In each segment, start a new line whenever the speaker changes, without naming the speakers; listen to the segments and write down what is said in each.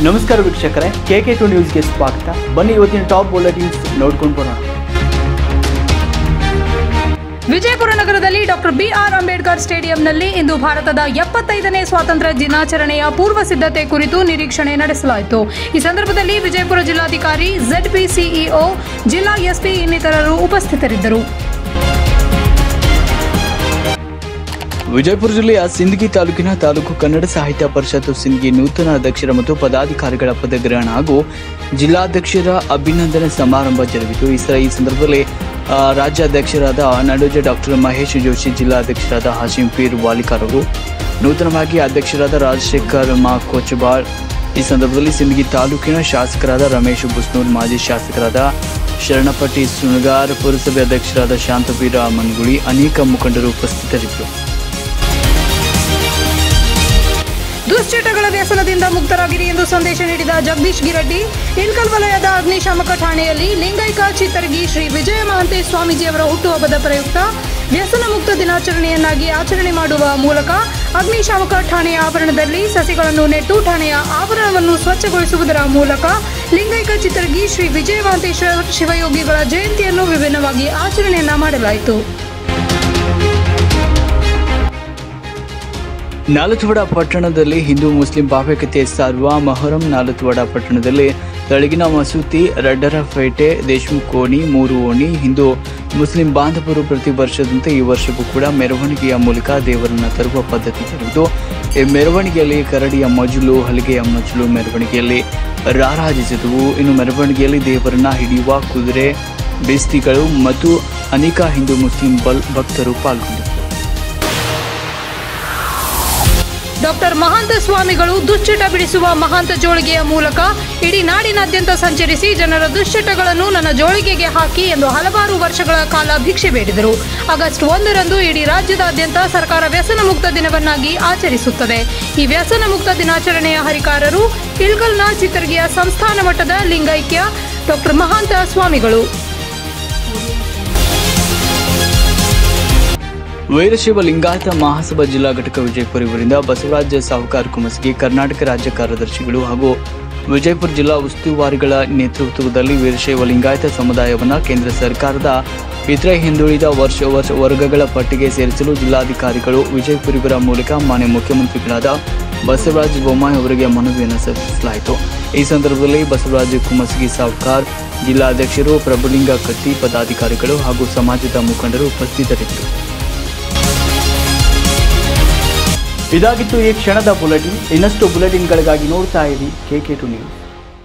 ನಮಸ್ಕಾರ ವೀಕ್ಷಕರೇ K K to ನ್ಯೂಸ್ಗೆ ಸ್ವಾಗತ ಬನ್ನಿ ಇವತ್ತಿನ ಟಾಪ್ ಬುಲೆಟಿನ್ಸ್ ನೋಡ್ಕೊಂಡು ಬರೋಣ
ವಿಜಯಪುರ ನಗರದಲ್ಲಿ ಡಾಕ್ಟರ್ ಬಿಆರ್ ಅಂಬೇಡ್ಕರ್ ಸ್ಟೇಡಿಯಂನಲ್ಲಿ ಇಂದು ಭಾರತದ ಎಪ್ಪತ್ತೈದನೇ ಸ್ವಾತಂತ್ರ್ಯ ದಿನಾಚರಣೆಯ ಪೂರ್ವ ಸಿದ್ಧತೆ ಕುರಿತು ನಿರೀಕ್ಷಣೆ ನಡೆಸಲಾಯಿತು ಈ ಸಂದರ್ಭದಲ್ಲಿ ವಿಜಯಪುರ ಜಿಲ್ಲಾಧಿಕಾರಿ ಜೆಡ್ಪಿ ಸಿಇಒ ಜಿಲ್ಲಾ ಎಸ್ಪಿ ಇನ್ನಿತರರು ಉಪಸ್ಥಿತರಿದ್ದರು
ವಿಜಯಪುರ ಜಿಲ್ಲೆಯ ಸಿಂದಗಿ ತಾಲೂಕಿನ ತಾಲೂಕು ಕನ್ನಡ ಸಾಹಿತ್ಯ ಪರಿಷತ್ತು ಸಿಂದಗಿ ನೂತನ ಅಧ್ಯಕ್ಷರ ಮತ್ತು ಪದಾಧಿಕಾರಿಗಳ ಪದಗ್ರಹಣ ಹಾಗೂ ಜಿಲ್ಲಾಧ್ಯಕ್ಷರ ಅಭಿನಂದನೆ ಸಮಾರಂಭ ಜರುಗಿತು ಈ ಸ- ಈ ಸಂದರ್ಭದಲ್ಲಿ ಆ, ರಾಜ್ಯಾಧ್ಯಕ್ಷರಾದ ನಡೋಜ ಡಾಕ್ಟರ್ ಮಹೇಶ್ ಜೋಶಿ ಜಿಲ್ಲಾಧ್ಯಕ್ಷರಾದ ಹಾಶಿಂ ಪೀರ್ ವಾಲಿಕಾರ್ ಅವರು ನೂತನವಾಗಿ ಅಧ್ಯಕ್ಷರಾದ ರಾಜಶೇಖರ್ ಮಾ ಕೋಚಬಾಳ್ ಈ ಸಂದರ್ಭದಲ್ಲಿ ಸಿಂದಗಿ ತಾಲೂಕಿನ ಶಾಸಕರಾದ ರಮೇಶ್ ಬುಸ್ನೂರ್ ಮಾಜಿ ಶಾಸಕರಾದ ಶರಣಪಟ್ಟಿ ಸುಣಗಾರ್ ಪುರಸಭೆ ಅಧ್ಯಕ್ಷರಾದ ಶಾಂತವೀರ ಮನ್ಗುಳಿ ಅನೇಕ ಮುಖಂಡರು ಉಪಸ್ಥಿತರಿದ್ದರು
ದುಶ್ಚಟಗಳ ವ್ಯಸನದಿಂದ ಮುಕ್ತರಾಗಿರಿ ಎಂದು ಸಂದೇಶ ನೀಡಿದ ಜಗದೀಶ್ ಗಿರಡ್ಡಿ ಇಲ್ಕಲ್ ವಲಯದ ಅಗ್ನಿಶಾಮಕ ಠಾಣೆಯಲ್ಲಿ ಲಿಂಗೈಕ ಚಿತ್ತರಗಿ ಶ್ರೀ ವಿಜಯ ಮಹಾಂತೇಶ್ ಸ್ವಾಮೀಜಿಯವರ ಹುಟ್ಟುಹಬ್ಬದ ಪ್ರಯುಕ್ತ ವ್ಯಸನ ಮುಕ್ತ ದಿನಾಚರಣೆಯನ್ನಾಗಿ ಆಚರಣೆ ಮಾಡುವ ಮೂಲಕ ಅಗ್ನಿಶಾಮಕ ಠಾಣೆಯ ಆವರಣದಲ್ಲಿ ಸಸಿಗಳನ್ನು ನೆಟ್ಟು ಠಾಣೆಯ ಆವರಣವನ್ನು ಸ್ವಚ್ಛಗೊಳಿಸುವುದರ ಮೂಲಕ ಲಿಂಗೈಕ ಚಿತ್ತರಗಿ ಶ್ರೀ ವಿಜಯ ಮಹಾಂತೇಶ್ವರ ಶಿವಯೋಗಿಗಳ ಜಯಂತಿಯನ್ನು ವಿಭಿನ್ನವಾಗಿ ಆಚರಣೆಯನ್ನ ಮಾಡಲಾಯಿತು
ನಾಲತ್ವಡ ಪಟ್ಟಣದಲ್ಲಿ ಹಿಂದೂ ಮುಸ್ಲಿಂ ಭಾವ್ಯಕತೆ ಸಾರುವ ಮೊಹರಂ ನಾಲತ್ವಡ ಪಟ್ಟಣದಲ್ಲಿ ತಳಗಿನ ಮಸೂತಿ ರಡ್ಡರಪೇಟೆ ದೇಶ್ಮುಖ್ ಓಣಿ ಮೂರು ಓಣಿ ಹಿಂದೂ ಮುಸ್ಲಿಂ ಬಾಂಧವರು ಪ್ರತಿ ವರ್ಷದಂತೆ ಈ ವರ್ಷವೂ ಕೂಡ ಮೆರವಣಿಗೆಯ ಮೂಲಕ ದೇವರನ್ನ ತರುವ ಪದ್ಧತಿ ಜರುಗಿತು ಈ ಮೆರವಣಿಗೆಯಲ್ಲಿ ಕರಡಿಯ ಮಜಲು ಹಲಿಗೆಯ ಮಜಲು ಮೆರವಣಿಗೆಯಲ್ಲಿ ರಾರಾಜಿಸಿದವು ಇನ್ನು ಮೆರವಣಿಗೆಯಲ್ಲಿ ದೇವರನ್ನ ಹಿಡಿಯುವ ಕುದುರೆ ಬೇಸ್ತಿಗಳು ಮತ್ತು ಅನೇಕ ಹಿಂದೂ ಮುಸ್ಲಿಂ ಬಲ್ ಭಕ್ತರು ಪಾಲ್ಗೊಂಡಿದ್ದರು
ಡಾಕ್ಟರ್ ಮಹಾಂತ ಸ್ವಾಮಿಗಳು ದುಶ್ಚಟ ಬಿಡಿಸುವ ಮಹಾಂತ ಜೋಳಿಗೆಯ ಮೂಲಕ ಇಡೀ ನಾಡಿನಾದ್ಯಂತ ಸಂಚರಿಸಿ ಜನರ ದುಶ್ಚಟಗಳನ್ನು ನನ್ನ ಜೋಳಿಗೆಗೆ ಹಾಕಿ ಎಂದು ಹಲವಾರು ವರ್ಷಗಳ ಕಾಲ ಭಿಕ್ಷೆ ಬೇಡಿದರು ಆಗಸ್ಟ್ ಒಂದರಂದು ಇಡೀ ರಾಜ್ಯದಾದ್ಯಂತ ಸರ್ಕಾರ ವ್ಯಸನ ಮುಕ್ತ ದಿನವನ್ನಾಗಿ ಆಚರಿಸುತ್ತದೆ ಈ ವ್ಯಸನ ಮುಕ್ತ ದಿನಾಚರಣೆಯ ಹರಿಕಾರರು ಇಳ್ಕಲ್ನ ಚಿತ್ರಗಿಯ ಸಂಸ್ಥಾನ ಮಟ್ಟದ ಲಿಂಗೈಕ್ಯ ಡಾಕ್ಟರ್ ಮಹಾಂತ ಸ್ವಾಮಿಗಳು
ವೀರಶೈವ ಲಿಂಗಾಯತ ಮಹಾಸಭಾ ಜಿಲ್ಲಾ ಘಟಕ ವಿಜಯಪುರ ಇವರಿಂದ ಬಸವರಾಜ ಸಾಹುಕಾರ್ ಕುಮಸ್ಗಿ ಕರ್ನಾಟಕ ರಾಜ್ಯ ಕಾರ್ಯದರ್ಶಿಗಳು ಹಾಗೂ ವಿಜಯಪುರ ಜಿಲ್ಲಾ ಉಸ್ತುವಾರಿಗಳ ನೇತೃತ್ವದಲ್ಲಿ ವೀರಶೈವ ಲಿಂಗಾಯತ ಸಮುದಾಯವನ್ನ ಕೇಂದ್ರ ಸರ್ಕಾರದ ಇತರೆ ಹಿಂದುಳಿದ ವರ್ಷ ವರ್ಷ ವರ್ಗಗಳ ಪಟ್ಟಿಗೆ ಸೇರಿಸಲು ಜಿಲ್ಲಾಧಿಕಾರಿಗಳು ವಿಜಯಪುರ ಇವರ ಮೂಲಕ ಮಾನ್ಯ ಮುಖ್ಯಮಂತ್ರಿಗಳಾದ ಬಸವರಾಜ ಬೊಮ್ಮಾಯಿ ಅವರಿಗೆ ಮನವಿಯನ್ನು ಸಲ್ಲಿಸಲಾಯಿತು ಈ ಸಂದರ್ಭದಲ್ಲಿ ಬಸವರಾಜ ಕುಮಸ್ಗಿ ಸಾಹುಕಾರ್ ಜಿಲ್ಲಾಧ್ಯಕ್ಷರು ಪ್ರಭುಲಿಂಗ ಕಟ್ಟಿ ಪದಾಧಿಕಾರಿಗಳು ಹಾಗೂ ಸಮಾಜದ ಮುಖಂಡರು ಉಪಸ್ಥಿತರಿದ್ದರು ಇದಾಗಿತ್ತು ಈ ಕ್ಷಣದ ಬುಲೆಟಿನ್ ಇನ್ನಷ್ಟು ಬುಲೆಟಿನ್ಗಳಿಗಾಗಿ ನೋಡ್ತಾ ಇರಿ K K two news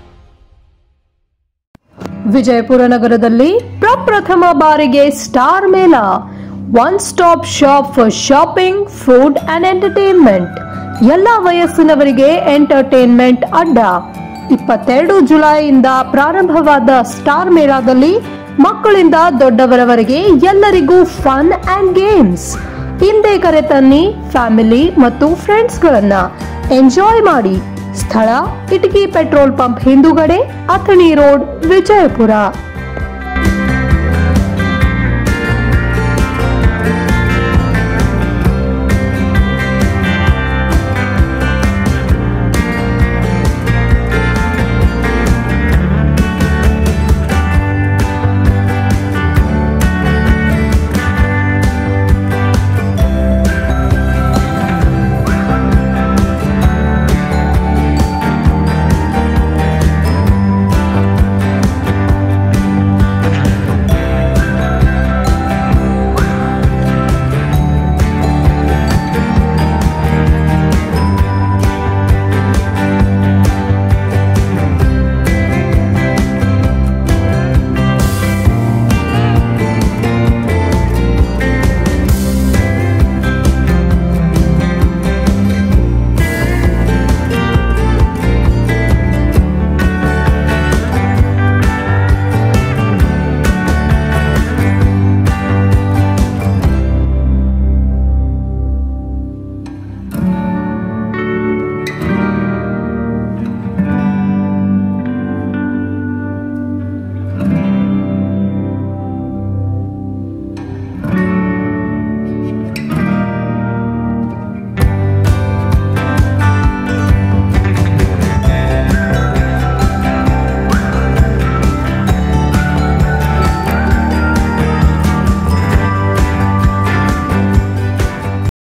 Vijayapura ನಗರದಲ್ಲಿ ಪ್ರಪ್ರಥಮ ಬಾರಿಗೆ star Mela one stop shop for shopping food and entertainment ಎಲ್ಲ ವಯಸ್ಸಿನವರಿಗೆ ಎಂಟರ್ಟೈನ್ಮೆಂಟ್ ಅಡ್ಡ ಇಪ್ಪತ್ತೆರಡು ಜುಲೈಯಿಂದ ಪ್ರಾರಂಭವಾದ ಸ್ಟಾರ್ ಮೇಳದಲ್ಲಿ ಮಕ್ಕಳಿಂದ ದೊಡ್ಡವರವರೆಗೆ ಎಲ್ಲರಿಗೂ ಫನ್ ಅಂಡ್ ಗೇಮ್ಸ್ ಹಿಂದೆ ಕರೆ ತನ್ನಿ ಫ್ಯಾಮಿಲಿ ಮತ್ತು ಫ್ರೆಂಡ್ಸ್ಗಳನ್ನ ಎಂಜಾಯ್ ಮಾಡಿ ಸ್ಥಳ ಇಟಕಿ ಪೆಟ್ರೋಲ್ ಪಂಪ್ ಹಿಂದುಗಡೆ ಅಥಣಿ ರೋಡ್ ವಿಜಯಪುರ